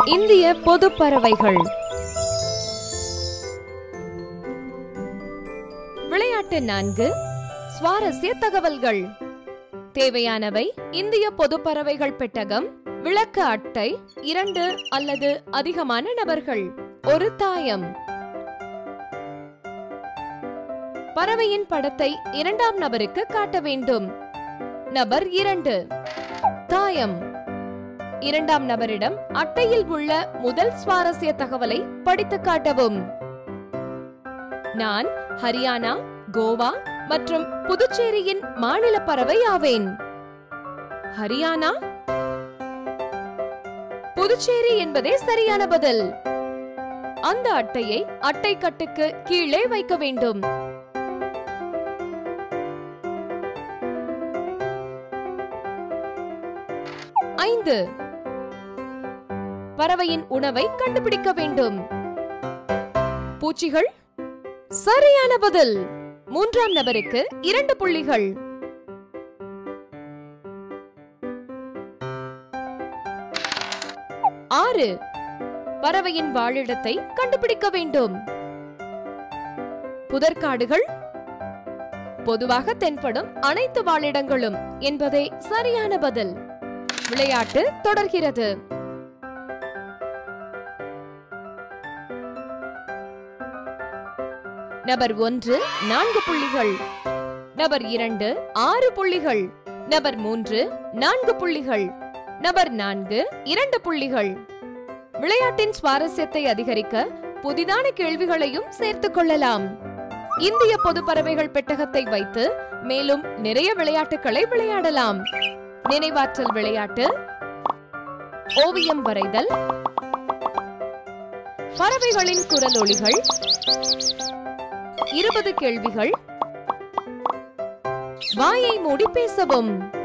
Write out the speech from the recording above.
இந்திய பொது பறவைகள் விளையாட்டு நான்கு சுவாரஸ்ய தகவல்கள் தேவையானவை இந்திய பொது பறவைகள் பெட்டகம் விளக்க அட்டை இரண்டு அல்லது அதிகமான நபர்கள் ஒரு தாயம் பறவையின் படத்தை இரண்டாம் நபருக்கு காட்ட வேண்டும் நபர் இரண்டு தாயம் இரண்டாம் நபரிடம் அட்டையில் உள்ள முதல் சுவாரஸ்ய தகவலை படித்து காட்டவும் நான் ஹரியானா கோவா மற்றும் புதுச்சேரியின் மாநில பறவை ஆவேன் ஹரியானா புதுச்சேரி என்பதே சரியான பதில் அந்த அட்டையை அட்டை கட்டுக்கு கீழே வைக்க வேண்டும் ஐந்து பறவையின் உணவை கண்டுபிடிக்க வேண்டும் பூச்சிகள் சரியான பதில் மூன்றாம் நபருக்கு இரண்டு புள்ளிகள் ஆறு பறவையின் வாழிடத்தை கண்டுபிடிக்க வேண்டும் புதற்காடுகள் பொதுவாக தென்படும் அனைத்து வாழிடங்களும் என்பதே சரியான பதில் விளையாட்டு தொடர்கிறது நபர் ஒன்று நான்கு புள்ளிகள் நபர் இரண்டு ஆறு புள்ளிகள் நபர் மூன்று நான்கு புள்ளிகள் நபர் நான்கு இரண்டு புள்ளிகள் விளையாட்டின் சுவாரஸ்யத்தை அதிகரிக்க புதிதான கேள்விகளையும் சேர்த்துக் கொள்ளலாம் இந்திய பொது பறவைகள் பெட்டகத்தை வைத்து மேலும் நிறைய விளையாட்டுகளை விளையாடலாம் நினைவாற்றல் விளையாட்டு ஓவியம் வரைதல் பறவைகளின் குரல் ஒளிகள் இருபது கேள்விகள் வாயை மூடி பேசவும்